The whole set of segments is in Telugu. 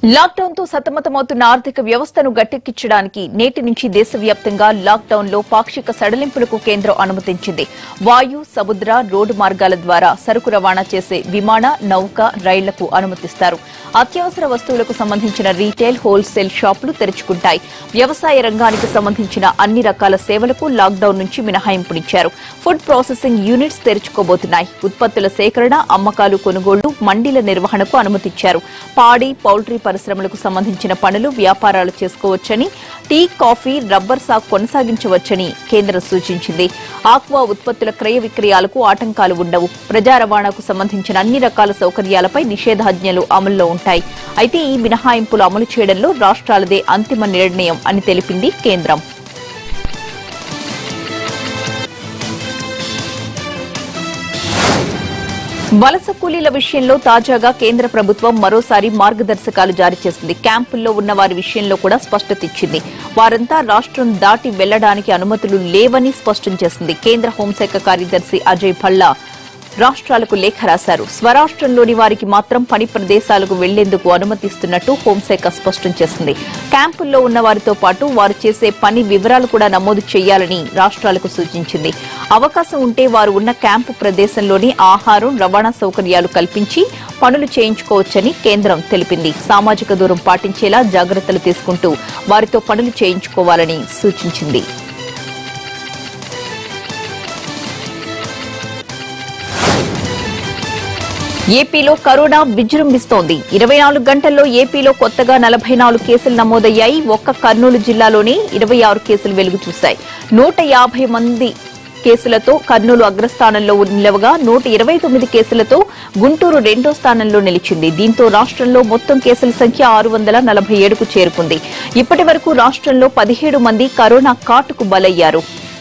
లాక్డౌన్ తో సతమతమవుతున్న ఆర్థిక వ్యవస్థను గట్టెక్కించడానికి నేటి నుంచి దేశవ్యాప్తంగా లాక్డౌన్ లో పాక్షిక సడలింపులకు కేంద్రం అనుమతించింది వాయు సముద్ర రోడ్డు మార్గాల ద్వారా సరుకు రవాణా చేసే విమాన నౌక రైళ్లకు అనుమతిస్తారు అత్యవసర వస్తువులకు సంబంధించిన రీటైల్ హోల్సేల్ షాపులు తెరుచుకుంటాయి వ్యవసాయ రంగానికి సంబంధించిన అన్ని రకాల సేవలకు లాక్డౌన్ నుంచి మినహాయింపునిచ్చారు ఫుడ్ ప్రాసెసింగ్ యూనిట్స్ తెరుచుకోబోతున్నాయి ఉత్పత్తుల సేకరణ అమ్మకాలు కొనుగోళ్లు మండీల నిర్వహణకు అనుమతిచ్చారు పాడి పౌల్ట్రీ పరిశ్రమలకు సంబంధించిన పనులు వ్యాపారాలు చేసుకోవచ్చని టీ కాఫీ రబ్బర్ సాగు కొనసాగించవచ్చని కేంద్రం సూచించింది ఆక్వా ఉత్పత్తుల క్రయ విక్రయాలకు ఆటంకాలు ఉండవు ప్రజా రవాణాకు సంబంధించిన అన్ని రకాల సౌకర్యాలపై నిషేధాజ్ఞలు అమల్లో ఉంటాయి అయితే ఈ మినహాయింపులు అమలు చేయడంలో రాష్ట్రాలదే అంతిమ నిర్ణయం అని తెలిపింది కేంద్రం వలస కూలీల విషయంలో తాజాగా కేంద్ర ప్రభుత్వం మరోసారి మార్గదర్శకాలు జారీ చేసింది క్యాంపుల్లో ఉన్న వారి విషయంలో కూడా స్పష్టత ఇచ్చింది వారంతా రాష్ట్రం దాటి వెళ్లడానికి అనుమతులు లేవని స్పష్టం చేసింది కేంద్ర హోంశాఖ కార్యదర్శి అజయ్ భల్లా రాష్ట్రాలకు లేఖ రాశారు స్వరాష్ట్రంలోని వారికి మాత్రం పని ప్రదేశాలకు వెళ్లేందుకు అనుమతిస్తున్నట్టు హోంశాఖ స్పష్టం చేసింది క్యాంపుల్లో ఉన్న వారితో పాటు వారు చేసే పని వివరాలు కూడా నమోదు చేయాలని రాష్ట్రాలకు సూచించింది అవకాశం ఉంటే వారు ఉన్న క్యాంపు ప్రదేశంలోని ఆహారం రవాణా సౌకర్యాలు కల్పించి పనులు చేయించుకోవచ్చని కేంద్రం తెలిపింది సామాజిక దూరం పాటించేలా జాగ్రత్తలు తీసుకుంటూ వారితో పనులు చేయించుకోవాలని సూచించింది ఏపీలో కరోనా విజృంభిస్తోంది ఇరవై నాలుగు గంటల్లో ఏపీలో కొత్తగా నలభై నాలుగు కేసులు నమోదయ్యాయి ఒక్క కర్నూలు జిల్లాలోనే ఇరవై ఆరు కేసులు వెలుగు చూశాయి నూట యాభై మంది కేసులతో కర్నూలు అగ్రస్థానంలో నిలవగా నూట ఇరవై తొమ్మిది కేసులతో గుంటూరు రెండో స్థానంలో నిలిచింది దీంతో రాష్ట్రంలో మొత్తం కేసుల సంఖ్య ఆరు వందల నలభై ఏడుకు చేరుకుంది ఇప్పటి వరకు రాష్ట్రంలో పదిహేడు మంది కరోనా కాటుకు బలయ్యారు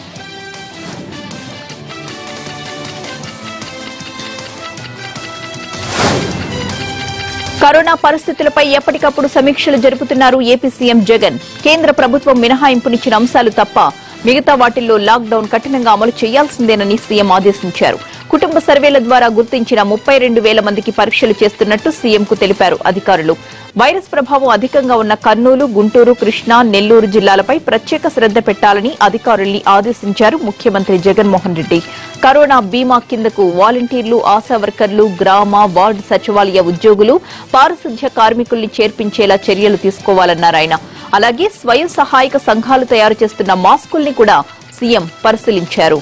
కరోనా పరిస్థితులపై ఎప్పటికప్పుడు సమీక్షలు జరుపుతున్నారు ఏపీ సీఎం జగన్ కేంద్ర ప్రభుత్వం మినహాయింపునిచ్చిన అంశాలు తప్ప మిగతా వాటిల్లో లాక్డౌన్ కఠినంగా అమలు చేయాల్సిందేనని సీఎం ఆదేశించారు కుటుంబ సర్వేల ద్వారా గుర్తించిన ముప్పై రెండు వేల మందికి పరీక్షలు చేస్తున్నట్టు సీఎంకు తెలిపారు అధికారులు వైరస్ ప్రభావం అధికంగా ఉన్న కర్నూలు గుంటూరు కృష్ణా నెల్లూరు జిల్లాలపై ప్రత్యేక శ్రద్ధ పెట్టాలని అధికారుల్ని ఆదేశించారు ముఖ్యమంత్రి జగన్మోహన్ రెడ్డి కరోనా బీమా కిందకు వాలంటీర్లు ఆశా వర్కర్లు గ్రామ వార్డు సచివాలయ ఉద్యోగులు పారిశుధ్య కార్మికుల్ని చేర్పించేలా చర్యలు తీసుకోవాలన్నారు ఆయన అలాగే స్వయం సహాయక సంఘాలు తయారు చేస్తున్న మాస్కుల్ని కూడా సీఎం పరిశీలించారు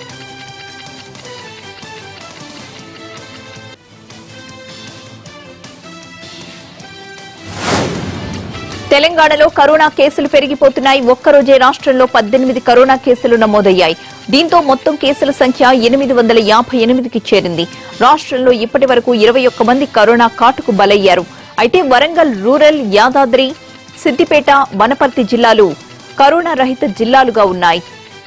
తెలంగాణలో కరోనా కేసులు పెరిగిపోతున్నాయి ఒక్కరోజే రాష్ట్రంలో పద్దెనిమిది కరోనా కేసులు నమోదయ్యాయి దీంతో మొత్తం కేసుల సంఖ్య ఎనిమిది వందల యాభై ఎనిమిదికి చేరింది రాష్ట్రంలో ఇప్పటి వరకు ఇరవై ఒక్క మంది కరోనా కాటుకు బలయ్యారు అయితే వరంగల్ రూరల్ యాదాద్రి సిద్దిపేట వనపర్తి జిల్లాలు కరోనా రహిత జిల్లాలుగా ఉన్నాయి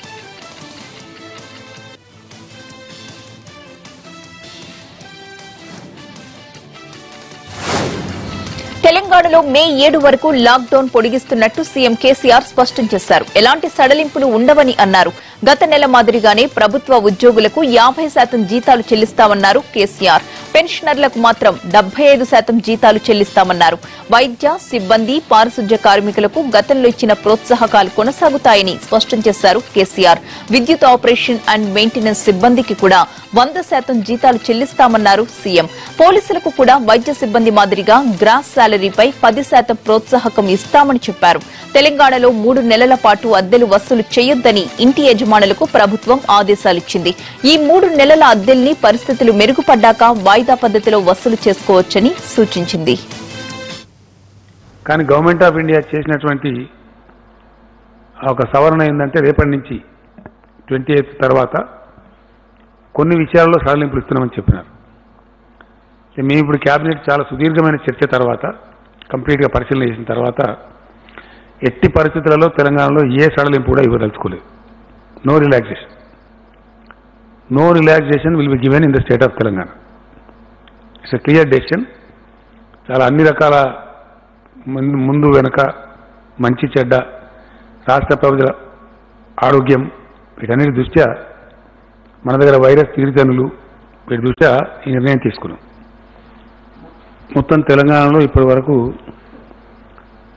తెలంగాణలో మే ఏడు వరకు లాక్డౌన్ పొడిగిస్తున్నట్టు సీఎం కేసీఆర్ స్పష్టం చేశారు ఎలాంటి సడలింపులు ఉండవని అన్నారు గత నెల మాదిరిగానే ప్రభుత్వ ఉద్యోగులకు యాభై శాతం జీతాలు చెల్లిస్తామన్నారు కేసీఆర్ పెన్షనర్లకు మాత్రం డెబ్బై ఐదు శాతం జీతాలు చెల్లిస్తామన్నారు వైద్య సిబ్బంది పారిశుధ్య కార్మికులకు గతంలో ఇచ్చిన ప్రోత్సాహకాలు కొనసాగుతాయని స్పష్టం చేశారు కేసీఆర్ విద్యుత్ ఆపరేషన్ అండ్ మెయింటెనెన్స్ సిబ్బందికి కూడా వంద శాతం జీతాలు చెల్లిస్తామన్నారు సీఎం పోలీసులకు కూడా వైద్య సిబ్బంది మాదిరిగా గ్రాస్ శాలరీపై పది శాతం ప్రోత్సాహకం ఇస్తామని చెప్పారు తెలంగాణలో మూడు నెలల పాటు అద్దెలు వసూలు చేయొద్దని ఇంటి యజమానులకు ప్రభుత్వం ఆదేశాలిచ్చింది ఈ మూడు నెలల అద్దెల్ని పరిస్థితులు మెరుగుపడ్డాక వాయిదా పద్ధతిలో వసూలు చేసుకోవచ్చని సూచించింది కానీ గవర్నమెంట్ ఆఫ్ ఇండియా చేసినటువంటి ఆ ఒక సవరణ ఏంటంటే రేపటి నుంచి ట్వంటీ ఎయిత్ తర్వాత కొన్ని విషయాల్లో సడలింపులు ఇస్తున్నామని చెప్పినారు అయితే మేము ఇప్పుడు క్యాబినెట్ చాలా సుదీర్ఘమైన చర్చ తర్వాత కంప్లీట్గా పరిశీలన చేసిన తర్వాత ఎట్టి పరిస్థితులలో తెలంగాణలో ఏ సడలింపు కూడా ఇవ్వదలుచుకోలేదు no relaxation no relaxation will be given in the state of Telangana it's a clear decision చాలా అన్ని రకాల ముందు ముందు వెనక మంచి చెడ్డ రాష్ట్ర ప్రజల ఆరోగ్యం వీటన్నిటి దృష్ట్యా మన దగ్గర వైరస్ తీరుతనులు వీటి దృష్ట్యా ఈ నిర్ణయం తీసుకున్నాం మొత్తం తెలంగాణలో ఇప్పటి వరకు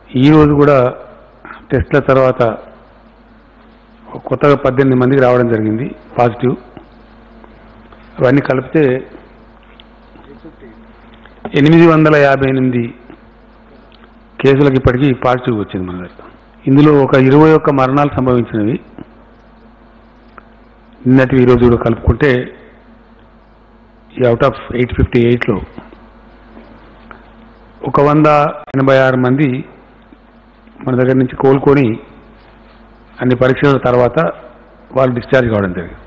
ఈరోజు కూడా టెస్ట్ల తర్వాత కొత్తగా పద్దెనిమిది మందికి రావడం జరిగింది పాజిటివ్ అవన్నీ కలిపితే ఎనిమిది వందల యాభై ఎనిమిది కేసులకు ఇప్పటికీ పాజిటివ్ వచ్చింది మన దగ్గర ఇందులో ఒక ఇరవై ఒక్క మరణాలు సంభవించినవి నిన్నటి ఈరోజు కూడా కలుపుకుంటే ఈ అవుట్ ఆఫ్ ఎయిట్ ఫిఫ్టీ ఎయిట్లో ఒక వంద ఎనభై ఆరు మంది మన దగ్గర నుంచి కోలుకొని అన్ని పరీక్షల తర్వాత వాళ్ళు డిశ్చార్జ్ కావడం జరిగింది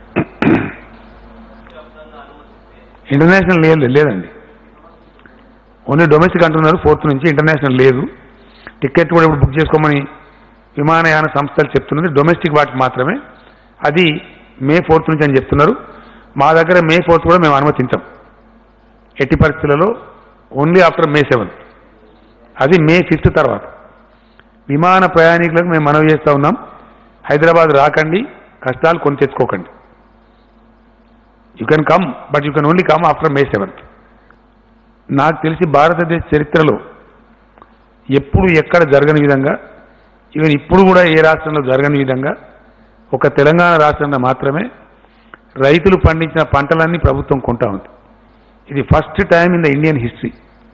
ఇంటర్నేషనల్ లేదు లేదండి ఓన్లీ డొమెస్టిక్ అంటున్నారు ఫోర్త్ నుంచి ఇంటర్నేషనల్ లేదు టికెట్ కూడా ఇప్పుడు బుక్ చేసుకోమని విమానయాన సంస్థలు చెప్తున్నది డొమెస్టిక్ వాటికి మాత్రమే అది మే ఫోర్త్ నుంచి అని చెప్తున్నారు మా దగ్గర మే ఫోర్త్ కూడా మేము అనుమతించాం ఎట్టి పరిస్థితులలో ఓన్లీ ఆఫ్టర్ మే సెవెంత్ అది మే ఫిఫ్త్ తర్వాత విమాన ప్రయాణికులకు మేము మనవి చేస్తూ ఉన్నాం హైదరాబాద్ రాకండి కష్టాలు కొని తెచ్చుకోకండి you can come but you can only come after May seventh నాకు తెలిసి భారతదేశ చరిత్రలో ఎప్పుడు ఎక్కడ జరగని విధంగా ఈవెన్ ఇప్పుడు కూడా ఏ రాష్ట్రంలో జరగని విధంగా ఒక తెలంగాణ రాష్ట్రంలో మాత్రమే రైతులు పండించిన పంటలన్నీ ప్రభుత్వం కొంటా ఉంది ఇది first time in the Indian history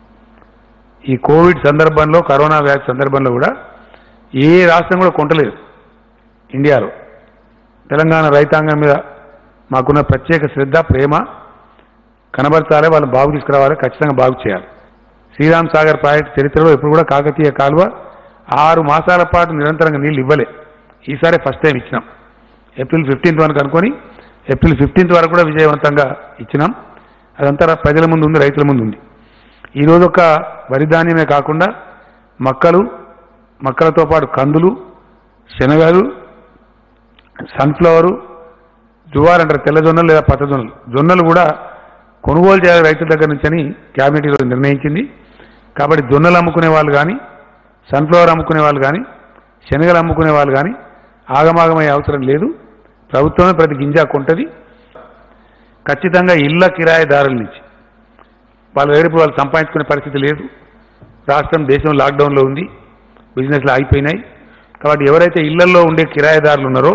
ఈ కోవిడ్ సందర్భంలో కరోనా వ్యాధి సందర్భంలో కూడా ఏ రాష్ట్రం కూడా కొంటలేదు ఇండియాలో తెలంగాణ రైతాంగం మీద మాకున్న ప్రత్యేక శ్రద్ధ ప్రేమ కనబరచాలి వాళ్ళని బాగు తీసుకురావాలి ఖచ్చితంగా బాగు చేయాలి శ్రీరామ్ సాగర్ ప్రాజెక్ట్ చరిత్రలో ఇప్పుడు కూడా కాకతీయ కాలువ ఆరు మాసాల పాటు నిరంతరంగా నీళ్లు ఇవ్వలే ఈసారి ఫస్ట్ టైం ఇచ్చినాం ఏప్రిల్ ఫిఫ్టీన్త్ వరకు అనుకొని ఏప్రిల్ ఫిఫ్టీన్త్ వరకు కూడా విజయవంతంగా ఇచ్చినాం అదంతా రా- ప్రజల ముందు ఉంది రైతుల ముందు ఉంది ఈరోజు ఒక వరి ధాన్యమే కాకుండా మక్కలు మక్కలతో పాటు కందులు శనగలు సన్ఫ్లవరు జువార్ అంటారు తెల్ల జొన్నలు లేదా పచ్చ జొన్నలు జొన్నలు కూడా కొనుగోలు చేయాలి రైతుల దగ్గర నుంచి అని క్యాబినెట్ ఈరోజు నిర్ణయించింది కాబట్టి జొన్నలు అమ్ముకునే వాళ్ళు కానీ సన్ఫ్లవర్ అమ్ముకునే వాళ్ళు కానీ శనగలు అమ్ముకునే వాళ్ళు కానీ ఆగమాగమయ్యే అవసరం లేదు ప్రభుత్వమే ప్రతి గింజ కొంటది ఖచ్చితంగా ఇళ్ల కిరాయిదారుల నుంచి వాళ్ళ దగ్గర ఇప్పుడు వాళ్ళు సంపాదించుకునే పరిస్థితి లేదు రాష్ట్రం దేశం లాక్డౌన్లో ఉంది బిజినెస్లు ఆగిపోయినాయి కాబట్టి ఎవరైతే ఇళ్లలో ఉండే కిరాయిదారులు ఉన్నారో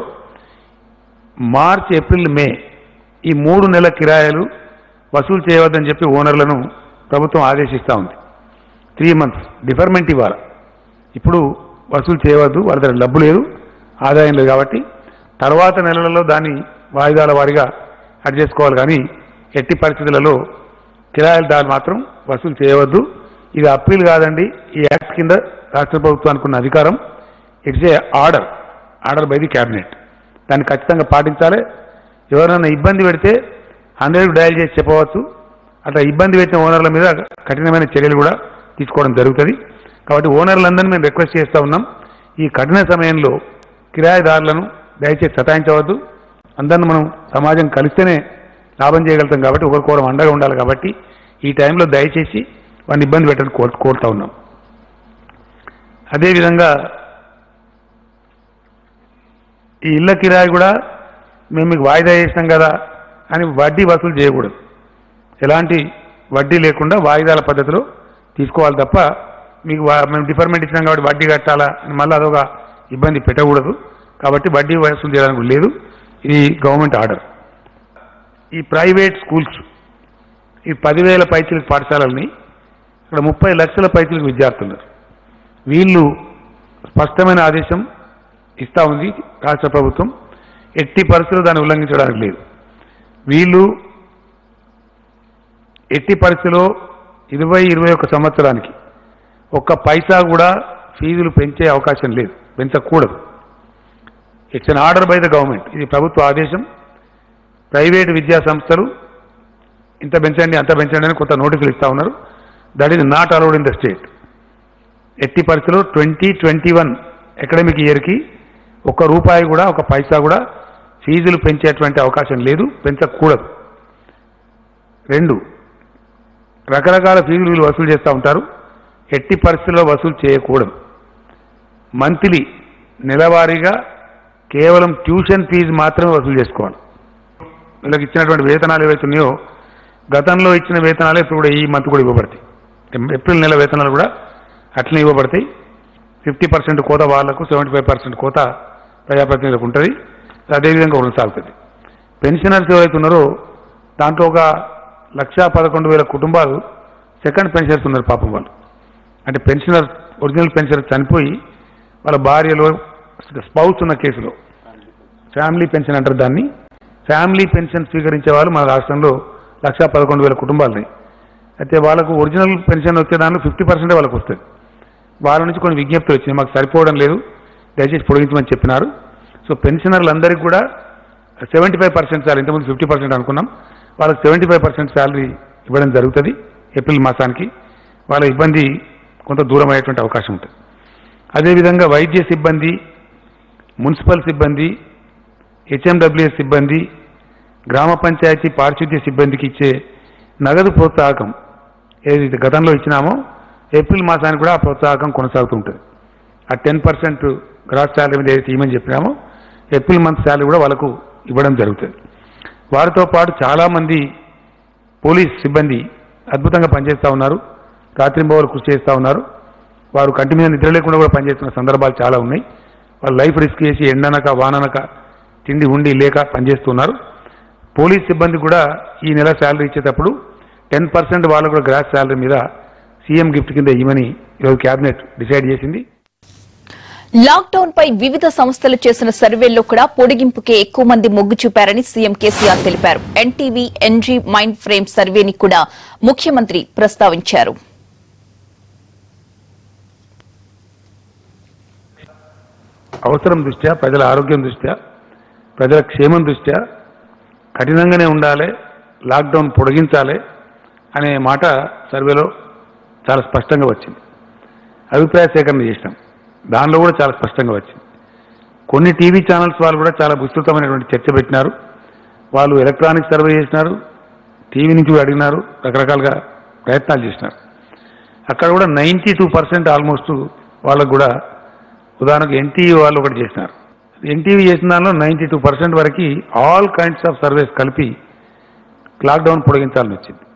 మార్చ్ ఏప్రిల్ మే ఈ మూడు నెలల కిరాయిలు వసూలు చేయవద్దని చెప్పి ఓనర్లను ప్రభుత్వం ఆదేశిస్తూ ఉంది త్రీ మంత్స్ డిఫర్మెంట్ ఇవ్వాలి ఇప్పుడు వసూలు చేయవద్దు వాళ్ళ దగ్గర డబ్బు లేదు ఆదాయం లేదు కాబట్టి తర్వాత నెలలలో దాన్ని వాయిదాల వారీగా అడ్ చేసుకోవాలి కానీ ఎట్టి పరిస్థితులలో కిరాయిల దారి మాత్రం వసూలు చేయవద్దు ఇది అప్పీల్ కాదండి ఈ యాక్ట్ కింద రాష్ట్ర ప్రభుత్వానికి ఉన్న అధికారం it's a order order by the cabinet దాన్ని ఖచ్చితంగా పాటించాలి ఎవరైనా ఇబ్బంది పెడితే హండ్రెడ్ డయల్ చేసి చెప్పవచ్చు అట్లా ఇబ్బంది పెట్టిన ఓనర్ల మీద కఠినమైన చర్యలు కూడా తీసుకోవడం జరుగుతుంది కాబట్టి ఓనర్లందరినీ మేము రిక్వెస్ట్ చేస్తూ ఉన్నాం ఈ కఠిన సమయంలో కిరాయిదారులను దయచేసి సతాయించవద్దు అందరిని మనం సమాజం కలిస్తేనే లాభం చేయగలుగుతాం కాబట్టి ఒకరికొకరు అండగా ఉండాలి కాబట్టి ఈ టైంలో దయచేసి వాడిని ఇబ్బంది పెట్టని కోరు కోరుతా ఉన్నాం అదేవిధంగా ఈ ఇళ్ళ కిరాయి కూడా మేము మీకు వాయిదా చేసినాం కదా అని వడ్డీ వసూలు చేయకూడదు ఎలాంటి వడ్డీ లేకుండా వాయిదాల పద్ధతిలో తీసుకోవాలి తప్ప మీకు వా- మేము డిఫర్మెంట్ ఇచ్చినాం కాబట్టి వడ్డీ కట్టాలా అని మళ్ళీ అదొక ఇబ్బంది పెట్టకూడదు కాబట్టి వడ్డీ వసూలు చేయడానికి లేదు ఇది గవర్నమెంట్ ఆర్డర్ ఈ ప్రైవేట్ స్కూల్స్ ఈ పదివేల పైచలకు పాఠశాలల్ని ఇక్కడ ముప్పై లక్షల పైచలకు విద్యార్థులు ఉన్నారు. వీళ్ళు స్పష్టమైన ఆదేశం ఇస్తా ఉంది రాష్ట్ర ప్రభుత్వం ఎట్టి పరిస్థితుల్లో దాన్ని ఉల్లంఘించడానికి లేదు వీళ్ళు ఎట్టి పరిస్థితిలో ఇరవై ఇరవై ఒక్క సంవత్సరానికి ఒక్క పైసా కూడా ఫీజులు పెంచే అవకాశం లేదు పెంచకూడదు it's an order by the government ఇది ప్రభుత్వ ఆదేశం ప్రైవేట్ విద్యా సంస్థలు ఇంత పెంచండి అంత పెంచండి అని కొంత నోటీసులు ఇస్తా ఉన్నారు that is not allowed in the state ఎట్టి పరిస్థితుల్లో ట్వంటీ ట్వంటీ వన్ అకాడమిక్ ఇయర్కి ఒక్క రూపాయి కూడా ఒక పైసా కూడా ఫీజులు పెంచేటువంటి అవకాశం లేదు పెంచకూడదు రెండు రకరకాల ఫీజులు వీళ్ళు వసూలు చేస్తూ ఉంటారు ఎట్టి పరిస్థితుల్లో వసూలు చేయకూడదు మంత్లీ నెలవారీగా కేవలం ట్యూషన్ ఫీజు మాత్రమే వసూలు చేసుకోవాలి వీళ్ళకి ఇచ్చినటువంటి వేతనాలు ఏవైతే ఉన్నాయో గతంలో ఇచ్చిన వేతనాలు ఇప్పుడు కూడా ఈ మంత్ కూడా ఇవ్వబడతాయి ఏప్రిల్ నెల వేతనాలు కూడా అట్లనే ఇవ్వబడతాయి ఫిఫ్టీ పర్సెంట్ కోత వాళ్లకు సెవెంటీ ఫైవ్ పర్సెంట్ కోత ప్రజాప్రతినిధులకు ఉంటుంది అదేవిధంగా కొనసాగుతుంది పెన్షనర్స్ ఎవరైతే ఉన్నారో దాంట్లో ఒక లక్షా పదకొండు వేల కుటుంబాలు సెకండ్ పెన్షనర్స్ ఉన్నారు పాపం వాళ్ళు అంటే పెన్షనర్ ఒరిజినల్ పెన్షనర్ చనిపోయి వాళ్ళ భార్యలో స్పౌస్ ఉన్న కేసులో ఫ్యామిలీ పెన్షన్ అంటారు దాన్ని ఫ్యామిలీ పెన్షన్ స్వీకరించే వాళ్ళు మన రాష్ట్రంలో లక్షా పదకొండు వేల కుటుంబాలు ఉన్నాయి అయితే వాళ్ళకు ఒరిజినల్ పెన్షన్ వచ్చే దాంట్లో ఫిఫ్టీ పర్సెంటే వాళ్ళకి వస్తుంది వాళ్ళ నుంచి కొన్ని విజ్ఞప్తులు వచ్చినాయి మాకు సరిపోవడం లేదు దయచేసి పొడిగించమని చెప్పినారు సో పెన్షనర్లందరికీ కూడా సెవెంటీ ఫైవ్ పర్సెంట్ సార్ ఇంతకుముందు ఫిఫ్టీ పర్సెంట్ అనుకున్నాం వాళ్ళకి సెవెంటీ ఫైవ్ పర్సెంట్ శాలరీ ఇవ్వడం జరుగుతుంది ఏప్రిల్ మాసానికి వాళ్ళ ఇబ్బంది కొంత దూరం అయ్యేటువంటి అవకాశం ఉంటుంది అదేవిధంగా వైద్య సిబ్బంది మున్సిపల్ సిబ్బంది హెచ్ఎండబ్ల్యూఎస్ సిబ్బంది గ్రామ పంచాయతీ పారిశుద్ధ్య సిబ్బందికి ఇచ్చే నగదు ప్రోత్సాహకం ఏదైతే గతంలో ఇచ్చినామో ఏప్రిల్ మాసానికి కూడా ఆ ప్రోత్సాహకం కొనసాగుతూ ఉంటుంది ఆ టెన్ పర్సెంట్ గ్రాస్ శాలరీ మీద ఏదైతే ఇవ్వమని చెప్పినామో ఏప్రిల్ మంత్ శాలరీ కూడా వాళ్ళకు ఇవ్వడం జరుగుతుంది వారితో పాటు చాలామంది పోలీస్ సిబ్బంది అద్భుతంగా పనిచేస్తూ ఉన్నారు రాత్రింబవలు కృషి చేస్తూ ఉన్నారు వారు కంటి మీద నిద్ర లేకుండా కూడా పనిచేస్తున్న సందర్భాలు చాలా ఉన్నాయి వాళ్ళు లైఫ్ రిస్క్ చేసి ఎండనక వాననక తిండి ఉండి లేక పనిచేస్తున్నారు పోలీస్ సిబ్బంది కూడా ఈ నెల శాలరీ ఇచ్చేటప్పుడు టెన్ పర్సెంట్ వాళ్ళు కూడా గ్రాస్ శాలరీ మీద సీఎం గిఫ్ట్ కింద ఇవ్వమని ఈరోజు క్యాబినెట్ డిసైడ్ చేసింది లాక్డౌన్ పై వివిధ సంస్థలు చేసిన సర్వేల్లో కూడా పొడిగింపుకే ఎక్కువ మంది మొగ్గు చూపారని సీఎం కేసీఆర్ తెలిపారు ఎన్టీవీ ఎన్జీ మైండ్ ఫ్రేమ్ సర్వేని కూడా ముఖ్యమంత్రి ప్రస్తావించారు అవసరం దృష్ట్యా ప్రజల ఆరోగ్యం దృష్ట్యా ప్రజల క్షేమం దృష్ట్యా కఠినంగానే ఉండాలి లాక్డౌన్ పొడిగించాలి అనే మాట సర్వేలో చాలా స్పష్టంగా వచ్చింది అభిప్రాయ సేకరణ చేసినాం దానిలో కూడా చాలా స్పష్టంగా వచ్చింది కొన్ని టీవీ ఛానల్స్ వాళ్ళు కూడా చాలా విస్తృతమైనటువంటి చర్చ పెట్టినారు వాళ్ళు ఎలక్ట్రానిక్ సర్వే చేసినారు టీవీ నుంచి కూడా అడిగినారు రకరకాలుగా ప్రయత్నాలు చేసినారు అక్కడ కూడా నైంటీ టూ పర్సెంట్ ఆల్మోస్ట్ వాళ్ళకు కూడా ఉదాహరణకు ఎన్టీవీ వాళ్ళు ఒకటి చేసినారు ఎన్టీవీ చేసిన దానిలో నైంటీ టూ పర్సెంట్ వరకు ఆల్ కైండ్స్ ఆఫ్ సర్వీస్ కలిపి లాక్డౌన్ పొడిగించాలని వచ్చింది